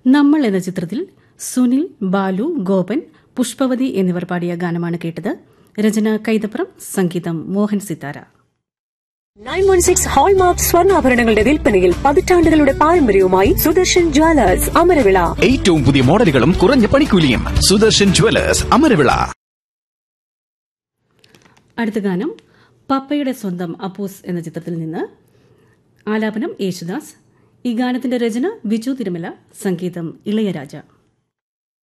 നമ്മൾ എന്ന ചിത്രത്തിൽ സുനിൽ ബാലു ഗോപൻ പുഷ്പവതി എന്നിവർ പാടിയ ഗാനമാണ് കേട്ടത് രചന കൈതപ്രം സംഗീതം Mohan Sithara nine one six hallmark സ്വർണ്ണാഭരണങ്ങളുടെ വിൽപ്പനയിൽ പതിറ്റാണ്ടുകളുടെ പാരമ്പര്യവുമായി സുദർശൻ ജ്വല്ലേഴ്സ് അമരവിള ഏറ്റവും പുതിയ മോഡലുകളും കുറഞ്ഞ പണിക്കൂലിയും സുദർശൻ ജുവലേഴ്സ് അമരവിള അടുത്ത ഗാനം പപ്പയുടെ സ്വന്തം അപ്പൂസ് എന്ന ചിത്രത്തിൽ നിന്ന് ആലാപനം യേശുദാസ് ഈ ഗാനത്തിന്റെ രചന വിജു തിരുമല സംഗീതം ഇളയരാജ